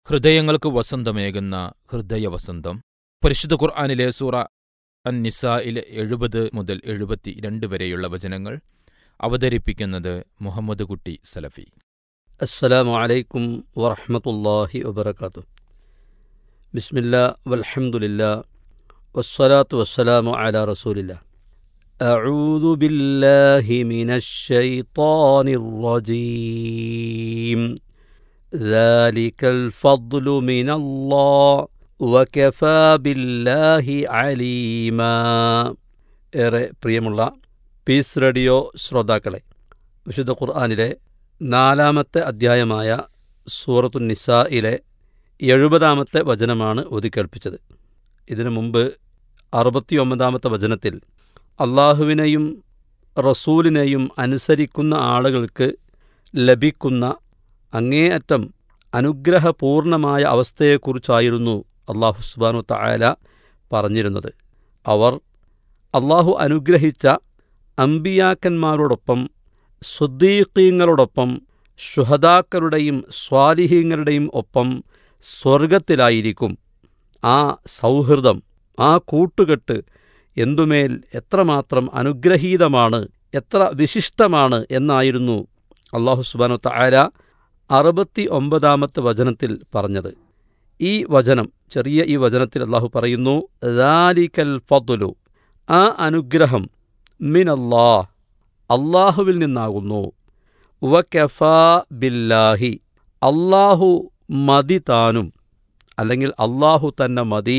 ഹൃദയങ്ങൾക്ക് വസന്തമേകുന്ന ഹൃദയവസന്തം പരിശുദ്ധ ഖുർആാനിലെ സൂറ അൻ നിസായിലെ എഴുപത് മുതൽ എഴുപത്തി രണ്ട് വരെയുള്ള വചനങ്ങൾ അവതരിപ്പിക്കുന്നത് മുഹമ്മദ് കുട്ടി സലഫി السلام عليكم ورحمة الله وبركاته بسم الله والحمد لله والصلاة والسلام على رسول الله أعوذ بالله من الشيطان الرجيم ذلك الفضل من الله وكفى بالله عليما ഏറെ പ്രിയമുള്ള പീസ് റേഡിയോ ശ്രോതാക്കളെ വിശുദ്ധ ഖുർആാനിലെ നാലാമത്തെ അധ്യായമായ സൂറത്തു നിസായിലെ എഴുപതാമത്തെ വചനമാണ് ഒതുക്കേൽപ്പിച്ചത് ഇതിനു മുമ്പ് അറുപത്തിയൊമ്പതാമത്തെ വചനത്തിൽ അള്ളാഹുവിനെയും റസൂലിനെയും അനുസരിക്കുന്ന ആളുകൾക്ക് ലഭിക്കുന്ന അങ്ങേയറ്റം അനുഗ്രഹപൂർണമായ അവസ്ഥയെക്കുറിച്ചായിരുന്നു അള്ളാഹു സുബാനു തായാല പറഞ്ഞിരുന്നത് അവർ അള്ളാഹു അനുഗ്രഹിച്ച അമ്പിയാക്കന്മാരോടൊപ്പം സുദ്ദീഖീങ്ങളോടൊപ്പം ഷുഹദാക്കളുടെയും സ്വാലിഹീങ്ങളുടെയും ഒപ്പം സ്വർഗത്തിലായിരിക്കും ആ സൗഹൃദം ആ കൂട്ടുകെട്ട് എന്തുമേൽ എത്രമാത്രം അനുഗ്രഹീതമാണ് എത്ര വിശിഷ്ടമാണ് എന്നായിരുന്നു അള്ളാഹു സുബാനു താര അറുപത്തി ഒമ്പതാമത്തെ വചനത്തിൽ പറഞ്ഞത് ഈ വചനം ചെറിയ ഈ വചനത്തിൽ അള്ളാഹു പറയുന്നു ദാലിക്കൽ ഫതുലു ആ അനുഗ്രഹം മിനല്ലാ അള്ളാഹുവിൽ നിന്നാകുന്നു വക്കഫാ ബില്ലാഹി അള്ളാഹു മതി താനും അല്ലെങ്കിൽ അള്ളാഹു തന്നെ മതി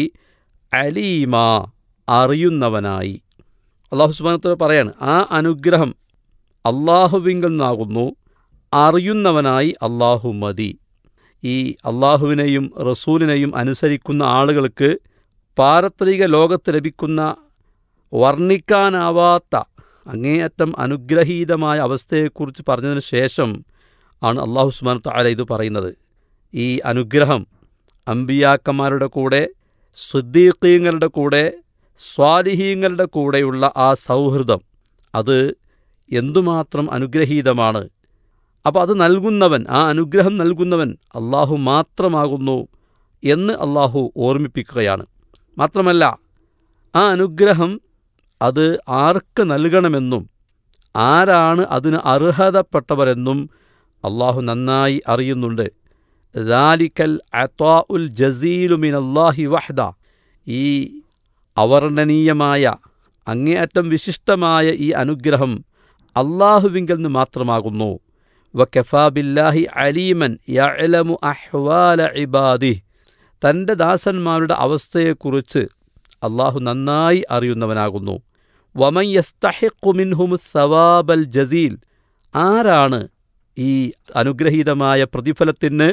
അലീമ അറിയുന്നവനായി അള്ളാഹു സുബാനത്തോട് പറയാണ് ആ അനുഗ്രഹം അള്ളാഹുവിങ്കിൽ നിന്നാകുന്നു അറിയുന്നവനായി അള്ളാഹു മതി ഈ അള്ളാഹുവിനെയും റസൂലിനെയും അനുസരിക്കുന്ന ആളുകൾക്ക് പാരത്രിക ലോകത്ത് ലഭിക്കുന്ന വർണ്ണിക്കാനാവാത്ത അങ്ങേയറ്റം അനുഗ്രഹീതമായ അവസ്ഥയെക്കുറിച്ച് പറഞ്ഞതിന് ശേഷം ആണ് അള്ളാഹു സുബാൻ താല ഇത് പറയുന്നത് ഈ അനുഗ്രഹം അമ്പിയാക്കന്മാരുടെ കൂടെ സുദ്ദീഖീങ്ങളുടെ കൂടെ സ്വാലിഹീങ്ങളുടെ കൂടെയുള്ള ആ സൗഹൃദം അത് എന്തുമാത്രം അനുഗ്രഹീതമാണ് അപ്പോൾ അത് നൽകുന്നവൻ ആ അനുഗ്രഹം നൽകുന്നവൻ അള്ളാഹു മാത്രമാകുന്നു എന്ന് അള്ളാഹു ഓർമ്മിപ്പിക്കുകയാണ് മാത്രമല്ല ആ അനുഗ്രഹം അത് ആർക്ക് നൽകണമെന്നും ആരാണ് അതിന് അർഹതപ്പെട്ടവരെന്നും അള്ളാഹു നന്നായി അറിയുന്നുണ്ട് ദാലിക്കൽ അത്വാ ഉൽ ജസീലുമിൻ അള്ളാഹി വഹ്ദ ഈ അവർണ്ണനീയമായ അങ്ങേയറ്റം വിശിഷ്ടമായ ഈ അനുഗ്രഹം അള്ളാഹുവിങ്കിൽ നിന്ന് മാത്രമാകുന്നു വക്കഫാബില്ലാഹി അലീമൻ യഅലമു അഹ്വാല ഇബാദി തൻ്റെ ദാസന്മാരുടെ അവസ്ഥയെക്കുറിച്ച് അള്ളാഹു നന്നായി അറിയുന്നവനാകുന്നു വമൻ യസ്തഹിഖു മിൻഹുമു സവാബൽ ജസീൽ ആരാണ് ഈ അനുഗ്രഹീതമായ പ്രതിഫലത്തിന്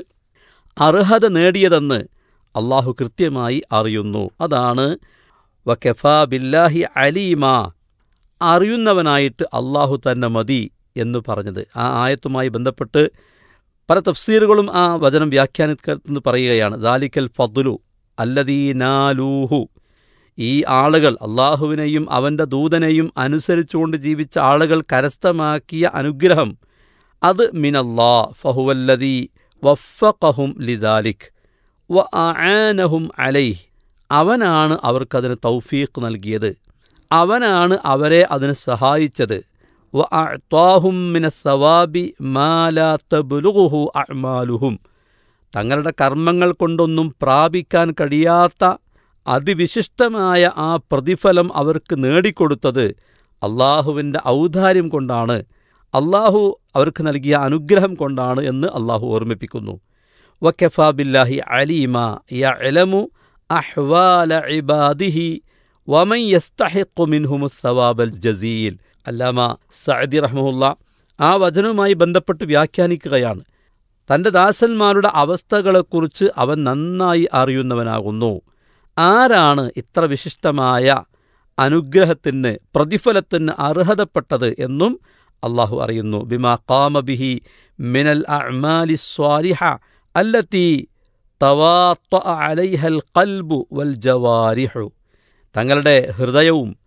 അർഹത നേടിയതെന്ന് അള്ളാഹു കൃത്യമായി അറിയുന്നു അതാണ് വക്കഫാ ബില്ലാഹി അലീമ അറിയുന്നവനായിട്ട് അള്ളാഹു തന്നെ മതി എന്ന് പറഞ്ഞത് ആ ആയത്തുമായി ബന്ധപ്പെട്ട് പല തഫ്സീറുകളും ആ വചനം വ്യാഖ്യാനിക്കുന്നു പറയുകയാണ് ദാലിക്കൽ ഫദ്ലു അല്ലദീനാലൂഹു ഈ ആളുകൾ അള്ളാഹുവിനെയും അവൻ്റെ ദൂതനെയും അനുസരിച്ചുകൊണ്ട് ജീവിച്ച ആളുകൾ കരസ്ഥമാക്കിയ അനുഗ്രഹം അത് മിനല്ലാ ഫഹുവല്ലദീ വഫഖഹും ലിദാലിക് വ ആനഹും അലൈഹ് അവനാണ് അവർക്കതിന് തൗഫീഖ് നൽകിയത് അവനാണ് അവരെ അതിന് സഹായിച്ചത് വ അഅ്താഹും മിന സവാബി മാലാ തബ്ലുഹു അഅ്മാലുഹും തങ്ങളുടെ കർമ്മങ്ങൾ കൊണ്ടൊന്നും പ്രാപിക്കാൻ കഴിയാത്ത അതിവിശിഷ്ടമായ ആ പ്രതിഫലം അവർക്ക് നേടിക്കൊടുത്തത് അള്ളാഹുവിൻ്റെ ഔദാര്യം കൊണ്ടാണ് അള്ളാഹു അവർക്ക് നൽകിയ അനുഗ്രഹം കൊണ്ടാണ് എന്ന് അള്ളാഹു ഓർമ്മിപ്പിക്കുന്നു വക്കഫാ ബില്ലാഹി അലീമ യഅലമു അഹ്വാല ഇബാദിഹി വമൻ യസ്തഹിഖു മിൻഹുമു സവാബൽ ജസീൽ അല്ലാമ സഅദി റഹ്മുല്ല ആ വചനവുമായി ബന്ധപ്പെട്ട് വ്യാഖ്യാനിക്കുകയാണ് തൻ്റെ ദാസന്മാരുടെ അവസ്ഥകളെക്കുറിച്ച് അവൻ നന്നായി അറിയുന്നവനാകുന്നു ആരാണ് ഇത്ര വിശിഷ്ടമായ അനുഗ്രഹത്തിന് പ്രതിഫലത്തിന് അർഹതപ്പെട്ടത് എന്നും അള്ളാഹു അറിയുന്നു ബിമാ കാമബിഹി മിനൽ അഅ്മാലി സ്വാലിഹ അല്ലത്തി തവാത്ത അലൈഹൽ ഖൽബു വൽ ജവാരിഹു തങ്ങളുടെ ഹൃദയവും